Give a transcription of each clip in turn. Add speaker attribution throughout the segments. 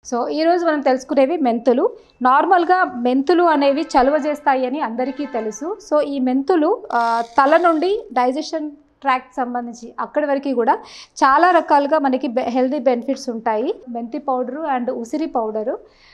Speaker 1: so ఈరోజు మనం తెలుసుకునేవి మెంతులు నార్మల్గా మెంతులు అనేవి చలువ చేస్తాయి అని అందరికీ తెలుసు సో ఈ మెంతులు ఆ, తల నుండి డైజెషన్ ట్రాక్ట్ సంబంధించి అక్కడి వరకు కూడా చాలా రకాలుగా మనకి హెల్దీ బెనిఫిట్స్ ఉంటాయి మెంతి పౌడరు అండ్ ఉసిరి పౌడరు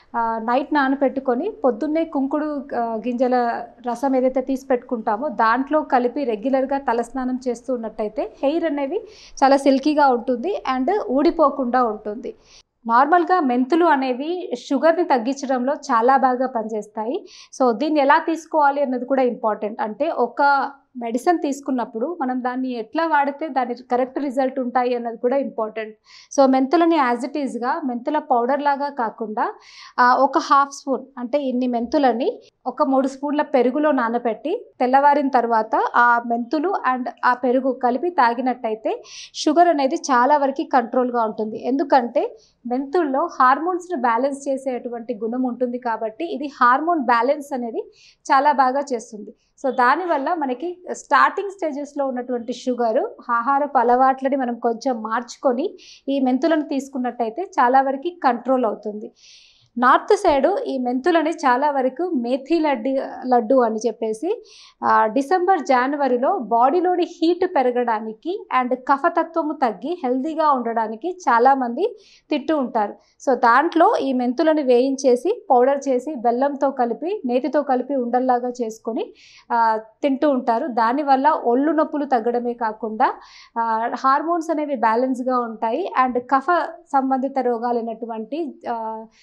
Speaker 1: నైట్ నానబెట్టుకొని పొద్దున్నే కుంకుడు ఆ, గింజల రసం ఏదైతే తీసి పెట్టుకుంటామో దాంట్లో కలిపి రెగ్యులర్గా తలస్నానం చేస్తూ ఉన్నట్టయితే హెయిర్ అనేవి చాలా సిల్కీగా ఉంటుంది అండ్ ఊడిపోకుండా ఉంటుంది నార్మల్గా మెంతులు అనేవి షుగర్ని తగ్గించడంలో చాలా బాగా పనిచేస్తాయి సో దీన్ని ఎలా తీసుకోవాలి అన్నది కూడా ఇంపార్టెంట్ అంటే ఒక మెడిసిన్ తీసుకున్నప్పుడు మనం దాన్ని ఎట్లా వాడితే దాని కరెక్ట్ రిజల్ట్ ఉంటాయి అన్నది కూడా ఇంపార్టెంట్ సో మెంతులని యాజ్ ఇట్ ఈస్గా మెంతుల పౌడర్ లాగా కాకుండా ఆ, ఒక హాఫ్ స్పూన్ అంటే ఇన్ని మెంతులని ఒక మూడు స్పూన్ల పెరుగులో నానబెట్టి తెల్లవారిన తర్వాత ఆ మెంతులు అండ్ ఆ పెరుగు కలిపి తాగినట్టయితే షుగర్ అనేది చాలా వరకు కంట్రోల్గా ఉంటుంది ఎందుకంటే మెంతుల్లో హార్మోన్స్ని బ్యాలెన్స్ చేసేటువంటి గుణం ఉంటుంది కాబట్టి ఇది హార్మోన్ బ్యాలెన్స్ అనేది చాలా బాగా చేస్తుంది సో దానివల్ల మనకి స్టార్టింగ్ స్టేజెస్లో ఉన్నటువంటి షుగర్ ఆహారపు అలవాట్లని మనం కొంచెం మార్చుకొని ఈ మెంతులను తీసుకున్నట్టయితే చాలా వరకు కంట్రోల్ అవుతుంది నార్త్ సైడు ఈ మెంతులని చాలా వరకు మేథీ లడ్డు లడ్డు అని చెప్పేసి ఆ, డిసెంబర్ జనవరిలో బాడీలోని హీట్ పెరగడానికి అండ్ కఫతత్వము తగ్గి హెల్తీగా ఉండడానికి చాలామంది తింటూ ఉంటారు సో దాంట్లో ఈ మెంతులను వేయించేసి పౌడర్ చేసి బెల్లంతో కలిపి నేతితో కలిపి ఉండల్లాగా చేసుకొని ఆ, తింటూ ఉంటారు దానివల్ల ఒళ్ళు నొప్పులు తగ్గడమే కాకుండా ఆ, హార్మోన్స్ అనేవి బ్యాలెన్స్గా ఉంటాయి అండ్ కఫ సంబంధిత రోగాలైనటువంటి ఆ,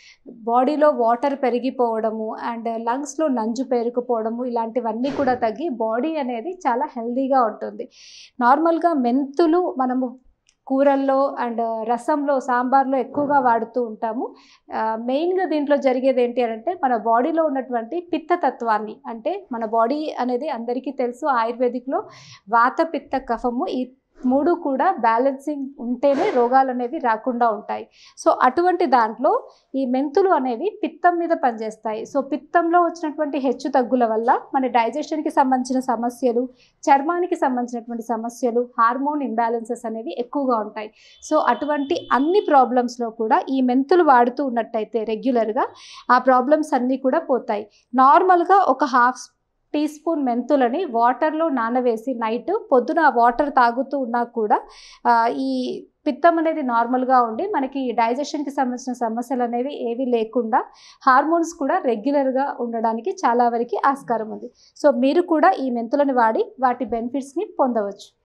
Speaker 1: బాడీలో వాటర్ పెరిగిపోవడము అండ్ లంగ్స్లో నంజు పేరుకుపోవడము ఇలాంటివన్నీ కూడా తగ్గి బాడీ అనేది చాలా హెల్దీగా ఉంటుంది నార్మల్గా మెంతులు మనము కూరల్లో అండ్ రసంలో సాంబార్లో ఎక్కువగా వాడుతూ ఉంటాము ఆ, మెయిన్గా దీంట్లో జరిగేది ఏంటి అని అంటే మన బాడీలో ఉన్నటువంటి పిత్తతత్వాన్ని అంటే మన బాడీ అనేది అందరికీ తెలుసు ఆయుర్వేదిక్లో వాత పిత్త కఫము ఈ మూడు కూడా బ్యాలెన్సింగ్ ఉంటేనే రోగాలు అనేవి రాకుండా ఉంటాయి సో అటువంటి దాంట్లో ఈ మెంతులు అనేవి పిత్తం మీద పనిచేస్తాయి సో పిత్తంలో వచ్చినటువంటి హెచ్చు తగ్గుల వల్ల మన డైజెషన్కి సంబంధించిన సమస్యలు చర్మానికి సంబంధించినటువంటి సమస్యలు హార్మోన్ ఇంబ్యాలెన్సెస్ అనేవి ఎక్కువగా ఉంటాయి సో అటువంటి అన్ని ప్రాబ్లమ్స్లో కూడా ఈ మెంతులు వాడుతూ ఉన్నట్టయితే రెగ్యులర్గా ఆ ప్రాబ్లమ్స్ అన్నీ కూడా పోతాయి నార్మల్గా ఒక హాఫ్ టీ స్పూన్ మెంతులని వాటర్లో నానవేసి నైట్ పొద్దున ఆ వాటర్ తాగుతూ ఉన్నా కూడా ఆ, ఈ పిత్తం అనేది నార్మల్గా ఉండి మనకి డైజెషన్కి సంబంధించిన సమస్యలు అనేవి ఏవి లేకుండా హార్మోన్స్ కూడా రెగ్యులర్గా ఉండడానికి చాలా వరకు ఆస్కారం ఉంది సో మీరు కూడా ఈ మెంతులను వాడి వాటి బెనిఫిట్స్ని పొందవచ్చు